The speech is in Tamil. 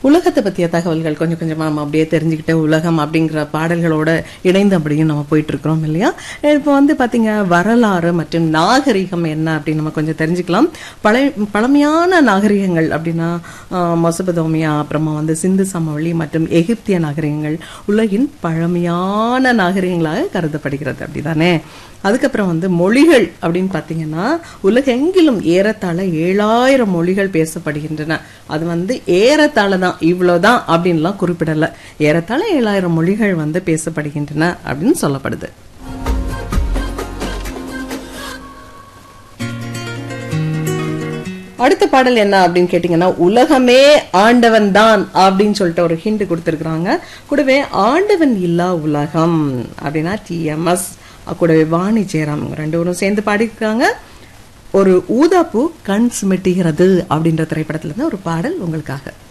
உலகத்தை பற்றிய தகவல்கள் கொஞ்சம் கொஞ்சமாக நம்ம அப்படியே தெரிஞ்சுக்கிட்டு உலகம் அப்படிங்கிற பாடல்களோட இணைந்து அப்படியும் நம்ம போயிட்டு இருக்கிறோம் இல்லையா இப்போ வந்து பார்த்தீங்க வரலாறு மற்றும் நாகரிகம் என்ன அப்படின்னு நம்ம கொஞ்சம் தெரிஞ்சுக்கலாம் பழைய பழமையான நாகரிகங்கள் அப்படின்னா ஆஹ், மொசபதோமியா அப்புறமா வந்து சிந்து சமவெளி மற்றும் எகிப்திய நாகரிகங்கள் உலகின் பழமையான நாகரிகங்களாக கருதப்படுகிறது அப்படிதானே அதுக்கப்புறம் வந்து மொழிகள் அப்படின்னு பார்த்தீங்கன்னா உலகெங்கிலும் ஏறத்தாழ ஏழாயிரம் மொழிகள் பேசப்படுகின்றன அது வந்து ஏறத்தாழ தான் இவ்வளோதான் அப்படின்லாம் குறிப்பிடல ஏறத்தாழ ஏழாயிரம் மொழிகள் வந்து பேசப்படுகின்றன அப்படின்னு சொல்லப்படுது அடுத்த பாடல் என்ன அப்படின்னு கேட்டிங்கன்னா உலகமே ஆண்டவன் தான் அப்படின்னு சொல்லிட்டு ஒரு ஹிண்ட் கொடுத்துருக்குறாங்க கூடவே ஆண்டவன் இல்லா உலகம் அப்படின்னா டிஎம்எஸ் கூடவே வாணி ஜெயராம் இவங்க ரெண்டு பேரும் சேர்ந்து பாடியிருக்காங்க ஒரு ஊதாப்பூ கண் சிமிட்டுகிறது அப்படின்ற திரைப்படத்துல இருந்து ஒரு பாடல் உங்களுக்காக